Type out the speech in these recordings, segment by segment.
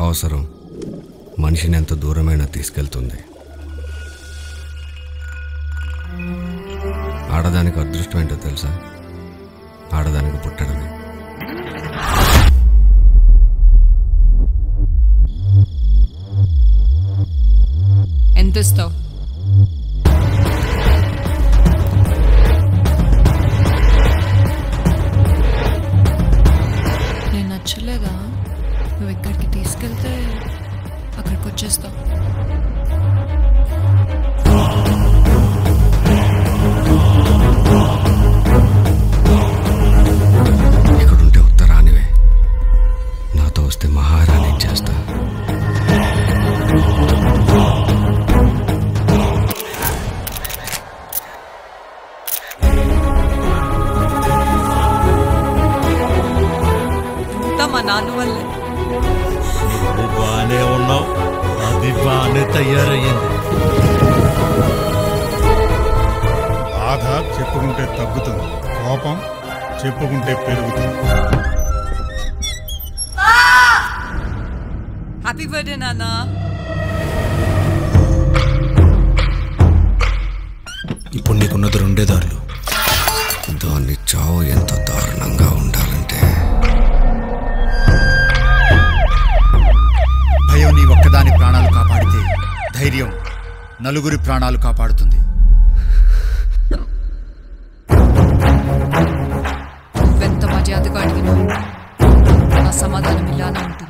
అవసరం మనిషిని ఎంత దూరమైనా తీసుకెళ్తుంది ఆడదానికి అదృష్టం ఏంటో తెలుసా ఆడదానికి పుట్టడమే ఎంత ఇస్తావు నేను నచ్చలేదా నువ్వు ఎక్కడికి తీసుకెళ్తే అక్కడికి వచ్చేస్తావు ఇక్కడుంటే ఉత్తరానివే నాతో వస్తే మహారాణి చేస్తా అంతా మా నాన్న వల్లే నువ్వు బాగానే ఉన్నావు అది బాగానే తయారయ్యింది బాధ చెప్పుకుంటే తగ్గుతుంది కోపం చెప్పుకుంటే పెరుగుతుంది హ్యాపీ బర్త్డే నాన్న ఇప్పుడు నీకున్నది రెండే దారులు దాన్ని చావు ఎంత దారుణంగా ఉండాలంటే భయం నీ ఒక్కదాని ప్రాణాలు కాపాడితే ధైర్యం నలుగురి ప్రాణాలు కాపాడుతుంది నువ్వెంత మర్యాదగా అడిగినా నా సమాధానం ఇలానే ఉంటుంది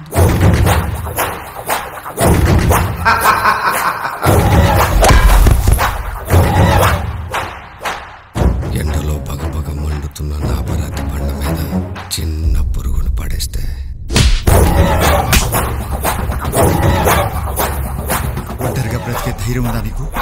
ఎండలో పగపగ మండుతున్న నాపరాతి బండ మీద చిన్న పురుగును పడేస్తే ఒంటరిగా బ్రతికే ధైర్యం ఉందా నీకు